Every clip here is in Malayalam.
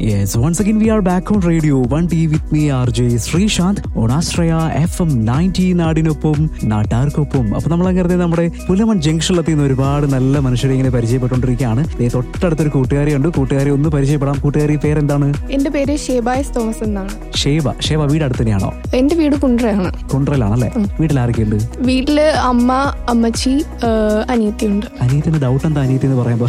Yes, once again we are back on radio 1D with me RJ Sreesanth on Astraya FM 90 നാടിനൊപ്പം നാട്ടാർക്കൊപ്പം അപ്പൊ നമ്മൾ അങ്ങനെ നമ്മുടെ പുലമൺ ജംഗ്ഷനിലെത്തി നിന്ന് ഒരുപാട് നല്ല മനുഷ്യരെ ഇങ്ങനെ പരിചയപ്പെട്ടുകൊണ്ടിരിക്കുകയാണ് ദേ തൊട്ടടുത്തൊരു കൂട്ടുകാരിയുണ്ട് കൂട്ടുകാരി ഒന്ന് പരിചയപ്പെടാം കൂട്ടുകാരി പേരെന്താണ് എന്റെ പേര് ഷേബായസ് തോമസ് എന്നാണ് ഷേബ ഷേബ വീട് അടുത്ത് തന്നെയാണോ എന്റെ വീട് കുണ്ട്രയാണ് കുണ്ട്രലാണല്ലേ വീട്ടിൽ ആരൊക്കെയുണ്ട് വീട്ടില് അമ്മ അമ്മച്ചി ആ, അനിയത്തിയുണ്ട് അനിയത്തിന് ഡൗട്ട് എന്താ അനിയത്തി എന്ന് പറയുമ്പോ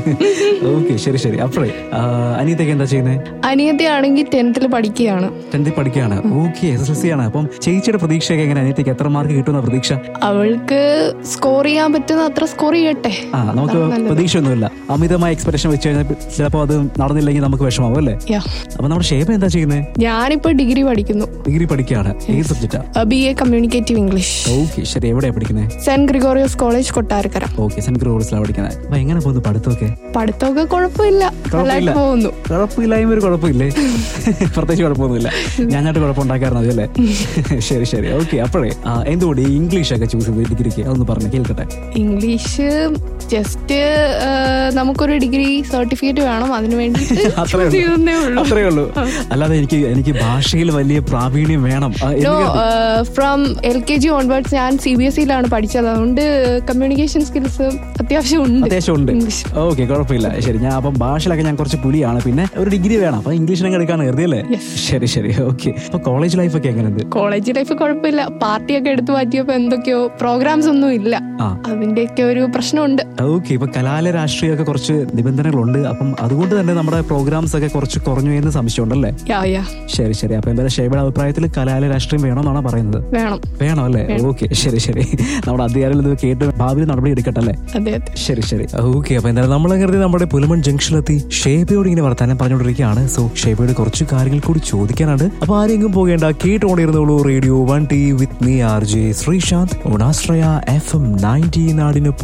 ഓക്കെ ശരി ശരി അപ്പഴേ ആ, അനിയത്തൊക്കെ എന്താ ചെയ്യുന്നത് അനിയത്തി ആണെങ്കിൽ ടെൻത്തിൽ പഠിക്കുകയാണ് ടെൻത്തിൽ പഠിക്കുകയാണ് ഓക്കെ എസ് എസ് സി ആണ് അപ്പം ചേച്ചിയുടെ പ്രതീക്ഷയൊക്കെ എങ്ങനെ അനിയത്തിക്ക് എത്ര മാർക്ക് കിട്ടുന്ന പ്രതീക്ഷ അവൾക്ക് സ്കോർ ചെയ്യാൻ പറ്റുന്ന അത്ര സ്കോർ ചെയ്യട്ടെ ആ നമുക്ക് അതാണ് നല്ലത്. പ്രതീക്ഷയൊന്നുമില്ല അമിതമായ എക്സ്പെക്ടേഷൻ വെച്ച് കഴിഞ്ഞാൽ ചിലപ്പോൾ അത് നടന്നില്ലെങ്കിൽ നമുക്ക് വിഷമാവും അല്ലേ യാ അപ്പൊ നമ്മുടെ ഷേബ എന്താ ചെയ്യുന്നത് ഞാനിപ്പോ ഡിഗ്രി പഠിക്കുന്നു ഡിഗ്രി പഠിക്കുകയാണ് ഏത് സബ്ജക്റ്റാ B A communicative English okay ശരി എവിടെയാ പഠിക്കുന്നത് saint Gregorios college Kottarakkara okay saint ക്രോസിലാണ് പഠിക്കുന്നത് അപ്പൊ എങ്ങനെ പോകുന്നു പഠിത്തമൊക്കെ പഠിത്തമൊക്കെ കുഴപ്പമില്ല നല്ലതായിട്ട് പോകുന്നു കുഴപ്പമില്ലായ്മ ഒരു കുഴപ്പമില്ലേ പ്രത്യേകിച്ച് കുഴപ്പമൊന്നുമില്ല ഞാനായിട്ട് കുഴപ്പമുണ്ടാക്കാറുണ്ട് അതല്ലേ ശരി ശരി ഓക്കെ അപ്പോഴേ ആ, എന്തുകൊണ്ട് ഈ ഇംഗ്ലീഷ് ഒക്കെ ചൂസ് ചെയ്ത് ഡിഗ്രിക്ക് അതൊന്ന് പറഞ്ഞു കേൾക്കട്ടെ ഇംഗ്ലീഷ് ജസ്റ്റ് നമുക്കൊരു ഡിഗ്രി സർട്ടിഫിക്കറ്റ് വേണം അതിനു വേണ്ടി അത്രേ ഉള്ളൂ ഉള്ളൂ അത്രേ ഉള്ളൂ അല്ലാതെ എനിക്ക് എനിക്ക് ഭാഷയിൽ വലിയ പ്രാവീണ്യം വേണം ആ, നോ എനിക്ക് from L K G onwards ഞാൻ സി ബി എസ് സിയിലാണ് പഠിച്ചത് അതുകൊണ്ട് കമ്മ്യൂണിക്കേഷൻ സ്കിൽസ് അത്യാവശ്യം ഉണ്ട് അത്യാവശ്യം ഉണ്ട് ഇംഗ്ലീഷ് ഓക്കെ കുഴപ്പമില്ല ശരി ഞാൻ അപ്പം ഭാഷയിലൊക്കെ ഞാൻ കുറച്ച് പുലിയാണ് പിന്നെ ഒരു ഡിഗ്രി വേണം അപ്പൊ ഇംഗ്ലീഷിനൊക്കെ എടുക്കാൻ കരുതി അല്ലേ ശരി ശരി ഓക്കെ അപ്പൊ കോളേജ് ലൈഫ് ഒക്കെ എങ്ങനെയുണ്ട് കോളേജ് ലൈഫ് കുഴപ്പമില്ല പാർട്ടിയൊക്കെ എടുത്തു മാറ്റിയപ്പോ എന്തൊക്കെയോ പ്രോഗ്രാംസ് ഒന്നും ഇല്ല ആ അതിന്റെയൊക്കെ ഒരു പ്രശ്നമുണ്ട് ഓക്കെ ഇപ്പൊ കലാല രാഷ്ട്രീയമൊക്കെ കുറച്ച് നിബന്ധനകളുണ്ട് അപ്പം അതുകൊണ്ട് തന്നെ നമ്മുടെ പ്രോഗ്രാംസ് ഒക്കെ കുറച്ച് കുറഞ്ഞു എന്ന് സംശയമുണ്ടല്ലേ യാ യാ ശരി ശരി അപ്പൊ എന്തായാലും ഷേബയുടെ അഭിപ്രായത്തിൽ കലാല രാഷ്ട്രീയം വേണമെന്നാണ് പറയുന്നത് വേണം വേണം അല്ലേ ഓക്കെ ശരി ശരി നമ്മുടെ അധികാരികൾ ഇത് കേട്ട് ഭാവിയിൽ നടപടി എടുക്കട്ടെ അല്ലേ അതെ അതെ ശരി ശരി ഓക്കെ അപ്പൊ എന്തായാലും നമ്മൾ കരുതി നമ്മുടെ പുലമൺ ജംഗ്ഷനിലെത്തി ഷേബയോട് ഇങ്ങനെ വർത്താനം പറഞ്ഞുകൊണ്ടിരിക്കുകയാണ് സോ ഷേബയോട് കുറച്ച് കാര്യങ്ങൾ കൂടി ചോദിക്കാനാണ് അപ്പൊ ആരെങ്കിലും പോകേണ്ട കേട്ടോണ്ടിരുന്നുള്ളൂ radio one T with me R J Sreesanth ഓണാശ്രയ എഫ് എം നയൻറ്റി നാടിനൊപ്പം